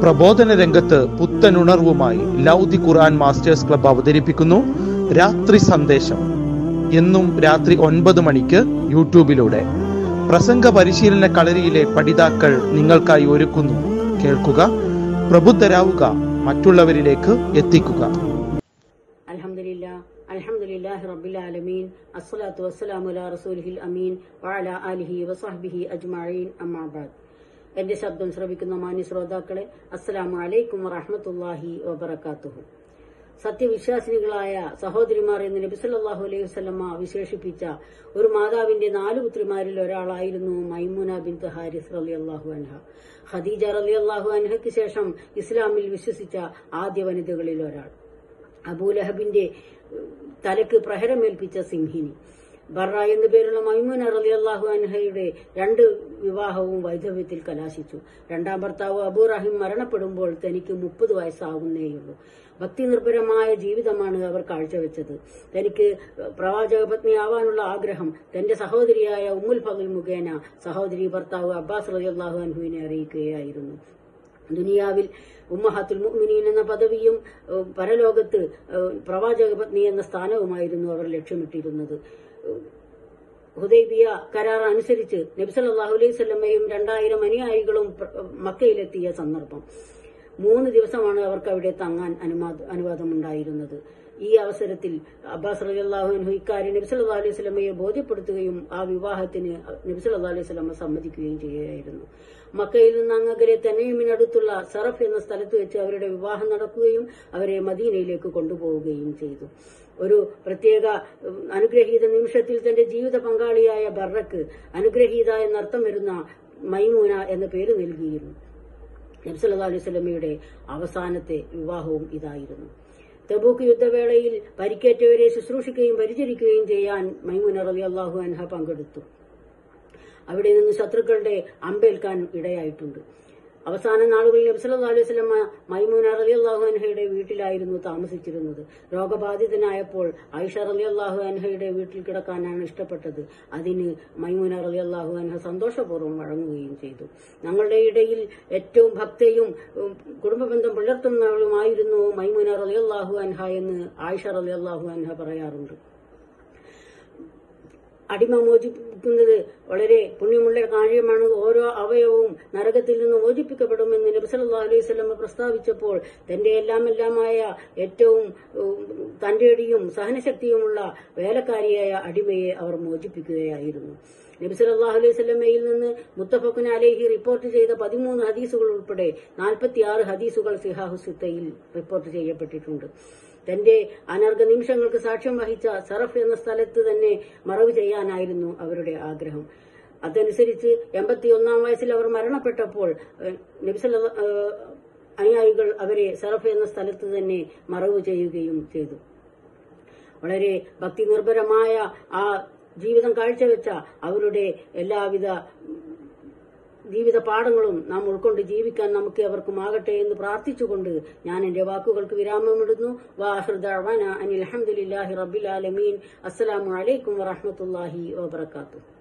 പ്രബോധന രംഗത്ത് പുത്തനുണർവുമായി ലൗദി ഖുർആൻ masters club അവതരിപ്പിക്കുന്നു രാത്രി സന്ദേശം എന്നും രാത്രി ഒൻപത് മണിക്ക് യൂട്യൂബിലൂടെ പ്രസംഗ പരിശീലന കളരിയിലെ പഠിതാക്കൾ നിങ്ങൾക്കായി ഒരുക്കുന്നു കേൾക്കുക പ്രബുദ്ധരാവുക മറ്റുള്ളവരിലേക്ക് എത്തിക്കുക അൽഹംദുലില്ല അൽഹംദുലില്ലാഹി റബ്ബിൽ ആലമീൻ അസ്സലാത്തു വസ്സലാമു അലാ റസൂലിഹിൽ അമീൻ വഅലാ ആലിഹി വസഹ്ബിഹി അജ്മഈൻ അമ്മാ ബഅദ് എന്റെ ശബ്ദം ശ്രവിക്കുന്ന മാന്യ ശ്രോതാക്കളെ അസ്സലാമു അലൈക്കും വറഹ്മത്തുള്ളാഹി വബറകാതുഹു സത്യവിശ്വാസിനികളായ സഹോദരിമാർ എന്ന് നബി സല്ലല്ലാഹു അലൈഹി വസല്ലമ വിശേഷിപ്പിച്ച ഒരു മാതാവിന്റെ നാല് പുത്രിമാരിൽ ഒരാളായിരുന്നു മൈമുന ബിൻത് ഹാരിസ് റളിയല്ലാഹു അൻഹ ഖദീജ റളിയല്ലാഹു അൻഹയ്ക്ക് ശേഷം ഇസ്ലാമിൽ വിശ്വസിച്ച ആദ്യ വനിതകളിൽ ഒരാൾ അബൂലഹബിന്റെ ഏഹ്, തലക്ക് പ്രഹരമേൽപ്പിച്ച സിംഹിനി ബറ എന്നു പേരുള്ള മൈമൂന റളിയല്ലാഹു അൻഹയുടെ രണ്ട് വിവാഹവും വൈധവ്യത്തിൽ കലാശിച്ചു രണ്ടാം ഭർത്താവ് അബൂ റഹിം മരണപ്പെടുമ്പോൾ തനിക്ക് മുപ്പത് വയസ്സാകുന്നേയുള്ളൂ ഭക്തി നിർഭരമായ ജീവിതമാണ് അവർ കാഴ്ചവെച്ചത് തനിക്ക് പ്രവാചക പത്നിയാവാനുള്ള ആഗ്രഹം തന്റെ സഹോദരിയായ ഉമ്മുൽ ഫഗൽ മുഖേന സഹോദരി ഭർത്താവ് അബ്ബാസ് റളിയല്ലാഹു അൻഹുവിനെ അറിയിക്കുകയായിരുന്നു ദുനിയാവിൽ ഉമ്മഹത്തുൽ മുഅ്മിനീൻ എന്ന പദവിയും ഏഹ്, പരലോകത്ത് ഏഹ്, പ്രവാചക പത്നി എന്ന സ്ഥാനവുമായിരുന്നു അവർ ലക്ഷ്യമിട്ടിരുന്നത് ഏഹ്, ഹുദൈബിയ കരാർ അനുസരിച്ച് നബിസല്ലാഹു അലൈഹി സ്വലമയും രണ്ടായിരം അനുയായികളും പ്ര- മക്കയിലെത്തിയ സന്ദർഭം മൂന്ന് ദിവസമാണ് അവർക്ക് അവിടെ തങ്ങാൻ അനുവാദ- അനുവാദമുണ്ടായിരുന്നത് ഈ അവസരത്തിൽ അബ്ബാസ് റളിയല്ലാഹു അൻഹു ഇക്കാര്യം നബി സല്ലല്ലാഹു അലൈഹി വസല്ലമയെ ബോധ്യപ്പെടുത്തുകയും ആ വിവാഹത്തിന് നബി സല്ലല്ലാഹു അലൈഹി വസല്ലമ സമ്മതിക്കുകയും ചെയ്യുകയായിരുന്നു മക്കയിൽ നിന്ന് അങ്ങകലെ തനീമിനടുത്തുള്ള സറഫ് എന്ന സ്ഥലത്ത് വെച്ച് അവരുടെ വിവാഹം നടക്കുകയും അവരെ മദീനയിലേക്ക് കൊണ്ടുപോവുകയും ചെയ്തു ഒരു പ്രത്യേക ഉം, അനുഗ്രഹീത നിമിഷത്തിൽ തന്റെ ജീവിത പങ്കാളിയായ ബർറക്ക് അനുഗ്രഹീത എന്നർത്ഥം വരുന്ന മൈമൂന എന്ന പേര് നൽകിയിരുന്നു നബ്സല്ലാ അലൈഹി സ്വലമയുടെ അവസാനത്തെ വിവാഹവും ഇതായിരുന്നു തബൂക്ക് യുദ്ധവേളയിൽ പരിക്കേറ്റവരെ ശുശ്രൂഷിക്കുകയും പരിചരിക്കുകയും ചെയ്യാൻ മൈമുന റലി അള്ളാഹു അൻഹ പങ്കെടുത്തു അവിടെ നിന്ന് ശത്രുക്കളുടെ അമ്പേൽക്കാൻ ഇടയായിട്ടുണ്ട് അവസാന നാളുകളിൽ നബ്സല്ലാ അലൈഹി സ്വലമ മൈമൂന റലി അള്ളാഹു അൻഹയുടെ വീട്ടിലായിരുന്നു താമസിച്ചിരുന്നത് രോഗബാധിതനായപ്പോൾ ഐഷ റലി അള്ളാഹു അൻഹയുടെ വീട്ടിൽ കിടക്കാനാണ് ഇഷ്ടപ്പെട്ടത് അതിന് മൈമൂന റലി അള്ളാഹു അൻഹ സന്തോഷപൂർവ്വം വഴങ്ങുകയും ചെയ്തു ഞങ്ങളുടെ ഇടയിൽ ഏറ്റവും ഭക്തയും ഉം, കുടുംബബന്ധം പുലർത്തുന്നവളുമായിരുന്നു മൈമൂന റലി അള്ളാഹു അൻഹ എന്ന് ആയിഷ റലി അള്ളാഹു അൻഹ പറയാറുണ്ട് അടിമ മോചിപ്പിക്കുന്നത് വളരെ പുണ്യമുള്ള കാര്യമാണ് ഓരോ അവയവവും നരകത്തിൽ നിന്ന് മോചിപ്പിക്കപ്പെടുമെന്ന് നബി സല്ലല്ലാഹു അലൈഹി വസല്ലം പ്രസ്താവിച്ചപ്പോൾ തന്റെ എല്ലാം എല്ലാമായ ഏറ്റവും ഉം, തന്റെടിയും സഹനശക്തിയുമുള്ള വേലക്കാരിയായ അടിമയെ അവർ മോചിപ്പിക്കുകയായിരുന്നു നബി സല്ലല്ലാഹു അലൈഹി വസല്ലമയിൽ നിന്ന് മുത്തഫഖുൻ അലൈഹി റിപ്പോർട്ട് ചെയ്ത പതിമൂന്ന് ഹദീസുകൾ ഉൾപ്പെടെ നാൽപ്പത്തിയാറ് ഹദീസുകൾ സിഹാഹു സിത്തയിൽ റിപ്പോർട്ട് ചെയ്യപ്പെട്ടിട്ടുണ്ട് തന്റെ അനർഘ നിമിഷങ്ങൾക്ക് സാക്ഷ്യം വഹിച്ച സറഫ് എന്ന സ്ഥലത്ത് തന്നെ മറവ് ചെയ്യാനായിരുന്നു അവരുടെ ആഗ്രഹം അതനുസരിച്ച് എൺപത്തിയൊന്നാം വയസ്സിൽ അവർ മരണപ്പെട്ടപ്പോൾ ഏഹ്, നബിസല്ല ഏഹ്, അനുയായികൾ അവരെ സറഫ് എന്ന സ്ഥലത്ത് തന്നെ മറവ് ചെയ്യുകയും ചെയ്തു വളരെ ഭക്തി നിർഭരമായ ആ ജീവിതം കാഴ്ചവെച്ച അവരുടെ എല്ലാവിധ ജീവിത പാഠങ്ങളും നാം ഉൾക്കൊണ്ട് ജീവിക്കാൻ നമുക്ക് അവർക്കുമാകട്ടെ എന്ന് പ്രാർത്ഥിച്ചുകൊണ്ട് ഞാൻ എന്റെ വാക്കുകൾക്ക് വിരാമമിടുന്നു വാഹൃദാന അനിൽ അഹമ്മദില്ലാഹി റബ്ബിൽ ആലമീൻ അസ്സലാമു അലൈക്കും വറഹമത്തല്ലാഹി വബർക്കാത്തു